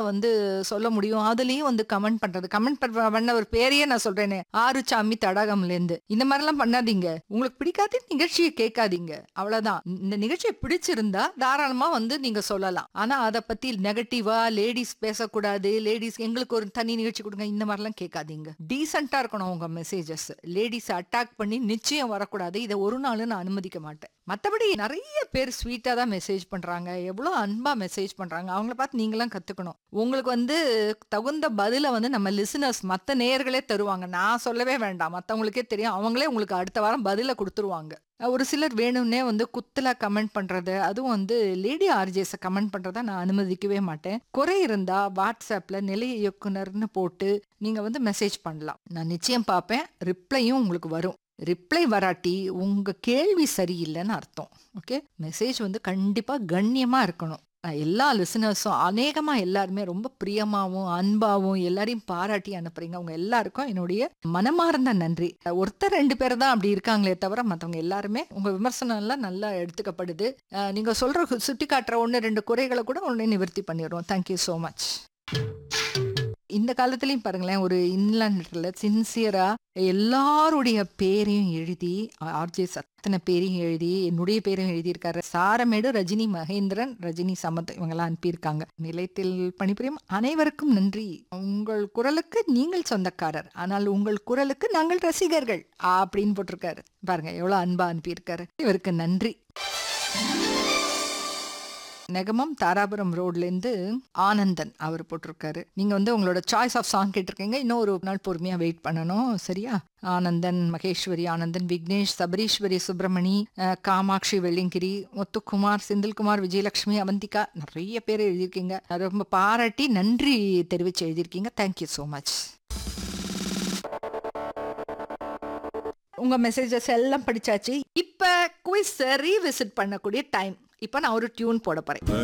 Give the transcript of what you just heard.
வந்து சொல்ல முடியும் அதுலயும் வந்து கமெண்ட் பண்றது கமெண்ட் பண்ண ஒரு பேரையே நான் சொல்றேனே ஆறுசாமி தடாகம்ல இருந்து இந்த மாதிரிலாம் பண்ணாதீங்க உங்களுக்கு பிடிக்காத நிகழ்ச்சியை கேட்காதீங்க அவ்வளவுதான் இந்த நிகழ்ச்சியை பிடிச்சிருந்தா தாராளமா வந்து நீங்க சொல்லலாம் ஆனா அதை பத்தி நெகட்டிவா லேடிஸ் பேசக்கூடாது லேடிஸ் எங்களுக்கு ஒரு தனி நிகழ்ச்சி கொடுங்க இந்த மாதிரிலாம் கேட்காதீங்க டீசெண்டா இருக்கணும் உங்க மெசேஜஸ் லேடிஸ் அட்டாக் பண்ணி நிச்சயம் வரக்கூடாது இதை ஒரு நாள் நான் அனுமதிக்க மாட்டேன் மற்றபடி நிறைய பேர் ஸ்வீட்டாக தான் மெசேஜ் பண்ணுறாங்க எவ்வளோ அன்பாக மெசேஜ் பண்ணுறாங்க அவங்கள பார்த்து நீங்களாம் கற்றுக்கணும் உங்களுக்கு வந்து தகுந்த பதிலை வந்து நம்ம லிசனர்ஸ் மற்ற நேயர்களே தருவாங்க நான் சொல்லவே வேண்டாம் மற்றவங்களுக்கே தெரியும் அவங்களே உங்களுக்கு அடுத்த வாரம் பதிலை கொடுத்துருவாங்க ஒரு சிலர் வேணும்னே வந்து குத்துல கமெண்ட் பண்றது அதுவும் வந்து லேடி ஆர்ஜேஸை கமெண்ட் பண்றதை நான் அனுமதிக்கவே மாட்டேன் குறை இருந்தா வாட்ஸ்அப்ல நிலைய இயக்குனர்னு போட்டு நீங்க வந்து மெசேஜ் பண்ணலாம் நான் நிச்சயம் பார்ப்பேன் ரிப்ளையும் உங்களுக்கு வரும் ரிப்ளை வராட்டி உங்க கேள்வி சரியில்லைன்னு அர்த்தம் ஓகே மெசேஜ் வந்து கண்டிப்பா கண்ணியமா இருக்கணும் நான் எல்லா லிசனர்ஸும் அநேகமா எல்லாருமே ரொம்ப பிரியமாவும் அன்பாவும் எல்லாரையும் பாராட்டி அனுப்புறீங்க அவங்க எல்லாருக்கும் என்னுடைய மனமார்ந்த நன்றி ஒருத்தர் ரெண்டு பேர் தான் அப்படி இருக்காங்களே தவிர மற்றவங்க எல்லாருமே உங்க விமர்சனம் எல்லாம் நல்லா எடுத்துக்கப்படுது அஹ் நீங்க சொல்ற சுட்டி காட்டுற ஒன்று ரெண்டு குறைகளை கூட உடனே நிவர்த்தி பண்ணிடுவோம் தேங்க்யூ ஸோ மச் இந்த காலத்துலயும் பாருங்களேன் ஒரு இன்லாண்டில் சின்சியரா எல்லாருடைய பேரையும் எழுதி ஆர்ஜேஸ் அத்தனை பேரையும் எழுதி என்னுடைய பேரையும் எழுதியிருக்காரு சாரமேடு ரஜினி மகேந்திரன் ரஜினி சமத் இவங்கெல்லாம் அனுப்பியிருக்காங்க நிலையத்தில் பணிபுரியும் அனைவருக்கும் நன்றி உங்கள் குரலுக்கு நீங்கள் சொந்தக்காரர் ஆனால் உங்கள் குரலுக்கு நாங்கள் ரசிகர்கள் அப்படின்னு போட்டிருக்காரு பாருங்க எவ்வளவு அன்பா அனுப்பியிருக்காரு இவருக்கு நன்றி நெகமம் தாராபுரம் ரோட்ல இருந்து ஆனந்தன் அவர் போட்டிருக்காரு நீங்க வந்து உங்களோட சாய்ஸ் ஆஃப் சாங் கேட்டிருக்கீங்க இன்னும் ஒரு நாள் பொறுமையா வெயிட் பண்ணணும் சரியா ஆனந்தன் மகேஸ்வரி ஆனந்தன் விக்னேஷ் சபரீஸ்வரி சுப்பிரமணி அஹ், காமாட்சி வெள்ளிங்கிரி முத்துக்குமார் செந்தில்குமார் விஜயலட்சுமி அவந்திகா நிறைய பேர் எழுதியிருக்கீங்க ரொம்ப பாராட்டி நன்றி தெரிவிச்சு எழுதியிருக்கீங்க தேங்க்யூ ஸோ மச் உங்க மெசேஜஸ் எல்லாம் படிச்சாச்சு இப்ப குவிஸ் ரீவிசிட் பண்ணக்கூடிய டைம் இப்ப நான் ஒரு டியூன் போட போறேன்